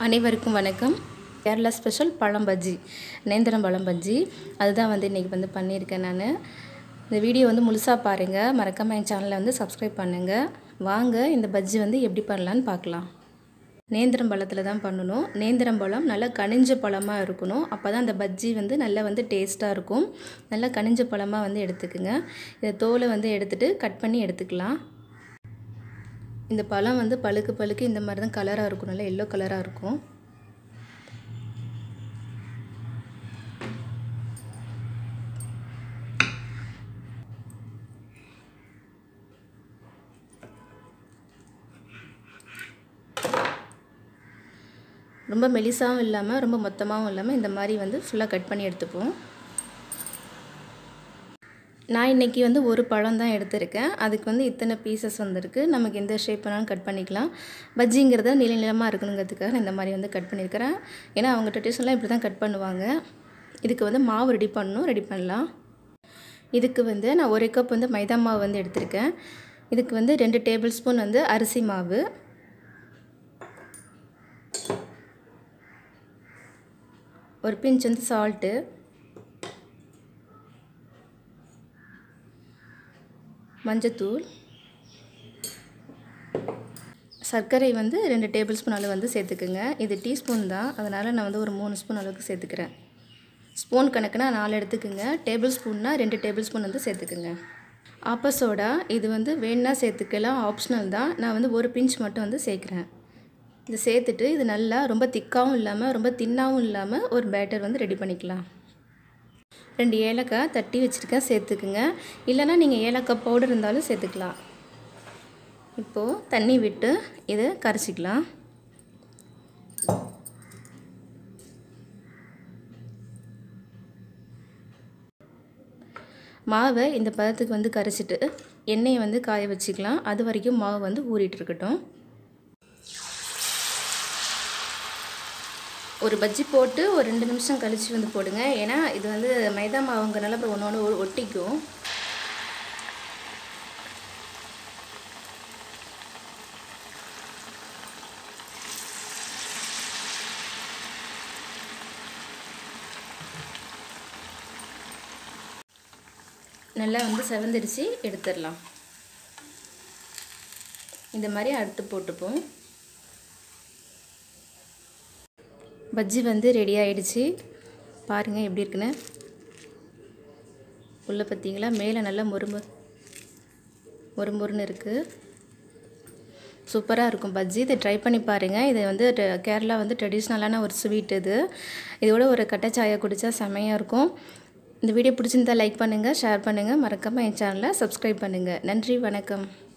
அனைவருக்கும் வணக்கம் கேரளா ஸ்பெஷல் பழம் பஜ்ஜி நேந்திரம் பழம் பஜ்ஜி அதுதான் வந்து இன்றைக்கி வந்து பண்ணியிருக்கேன் நான் இந்த வீடியோ வந்து முழுசாக பாருங்கள் மறக்காமல் என் சேனலை வந்து சப்ஸ்கிரைப் பண்ணுங்கள் வாங்க இந்த பஜ்ஜி வந்து எப்படி பண்ணலான்னு பார்க்கலாம் நேந்திரம் பழத்தில் தான் பண்ணணும் நேந்திரம் பழம் நல்லா கனிஞ்ச பழமாக இருக்கணும் அப்போ தான் அந்த பஜ்ஜி வந்து நல்லா வந்து டேஸ்ட்டாக இருக்கும் நல்லா கனிஞ்ச பழமாக வந்து எடுத்துக்குங்க இந்த தோலை வந்து எடுத்துகிட்டு கட் பண்ணி எடுத்துக்கலாம் இந்த பழம் வந்து பழுக்கு பழுக்கு இந்த மாதிரி தான் கலராக இருக்கும் நல்லா எல்லோ கலராக இருக்கும் ரொம்ப மெலிசாவும் இல்லாமல் ரொம்ப மொத்தமாகவும் இல்லாமல் இந்த மாதிரி வந்து ஃபுல்லாக கட் பண்ணி எடுத்துப்போம் நான் இன்றைக்கி வந்து ஒரு பழம் தான் எடுத்திருக்கேன் அதுக்கு வந்து இத்தனை பீசஸ் வந்திருக்கு நமக்கு எந்த ஷேப் வேணாலும் கட் பண்ணிக்கலாம் பஜ்ஜிங்கிறத நீள நீளமாக இருக்கணுங்கிறதுக்காக நான் இந்த மாதிரி வந்து கட் பண்ணியிருக்கிறேன் ஏன்னா அவங்க ட்ரெடிஷ்னலாக இப்படி தான் கட் பண்ணுவாங்க இதுக்கு வந்து மாவு ரெடி பண்ணணும் ரெடி பண்ணலாம் இதுக்கு வந்து நான் ஒரு கப் வந்து மைதா மாவு வந்து எடுத்திருக்கேன் இதுக்கு வந்து ரெண்டு டேபிள் ஸ்பூன் வந்து அரிசி மாவு ஒரு பிஞ்ச் வந்து சால்ட்டு மஞ்சத்தூள் சர்க்கரை வந்து ரெண்டு டேபிள் ஸ்பூன் அளவு வந்து சேர்த்துக்குங்க இது டீஸ்பூன் தான் அதனால் நான் வந்து ஒரு மூணு ஸ்பூன் அளவுக்கு சேர்த்துக்கிறேன் ஸ்பூன் கணக்குனா நாலு எடுத்துக்குங்க டேபிள் ஸ்பூன்னா ரெண்டு டேபிள் ஸ்பூன் வந்து சேர்த்துக்குங்க ஆப்ப சோடா இது வந்து வேணுன்னா சேர்த்துக்கலாம் ஆப்ஷனல் தான் நான் வந்து ஒரு பிஞ்ச் மட்டும் வந்து சேர்க்குறேன் இது சேர்த்துட்டு இது நல்லா ரொம்ப திக்காகவும் இல்லாமல் ரொம்ப தின்னாகவும் இல்லாமல் ஒரு பேட்டர் வந்து ரெடி பண்ணிக்கலாம் ரெண்டு ஏலக்காய் தட்டி வச்சுருக்கேன் சேர்த்துக்குங்க இல்லைனா நீங்கள் ஏலக்காய் பவுடர் இருந்தாலும் சேர்த்துக்கலாம் இப்போது தண்ணி விட்டு இதை கரைச்சிக்கலாம் மாவை இந்த பதத்துக்கு வந்து கரைச்சிட்டு எண்ணெயை வந்து காய வச்சுக்கலாம் அது வரைக்கும் மாவு வந்து ஊறிட்டு இருக்கட்டும் ஒரு பஜ்ஜி போட்டு ஒரு ரெண்டு நிமிஷம் கழித்து வந்து போடுங்க ஏன்னா இது வந்து மைதா மாவுங்கிறனால அப்புறம் ஒன்று ஒன்று ஒட்டிக்கும் நல்லா வந்து செவந்திரிச்சு எடுத்துடலாம் இந்த மாதிரி அடுத்து போட்டுப்போம் பஜ்ஜி வந்து ரெடி ஆகிடுச்சு பாருங்கள் எப்படி இருக்குன்னு உள்ளே பார்த்தீங்களா மேலே நல்லா மொறுமு மொறுமொறுன்னு இருக்குது சூப்பராக இருக்கும் பஜ்ஜி இதை ட்ரை பண்ணி பாருங்கள் இது வந்து கேரளா வந்து ட்ரெடிஷ்னலான ஒரு ஸ்வீட் இது இதோட ஒரு கட்டச்சாயை குடித்தா செமையாக இருக்கும் இந்த வீடியோ பிடிச்சிருந்தா லைக் பண்ணுங்கள் ஷேர் பண்ணுங்கள் மறக்காமல் என் சேனலை சப்ஸ்கிரைப் பண்ணுங்கள் நன்றி வணக்கம்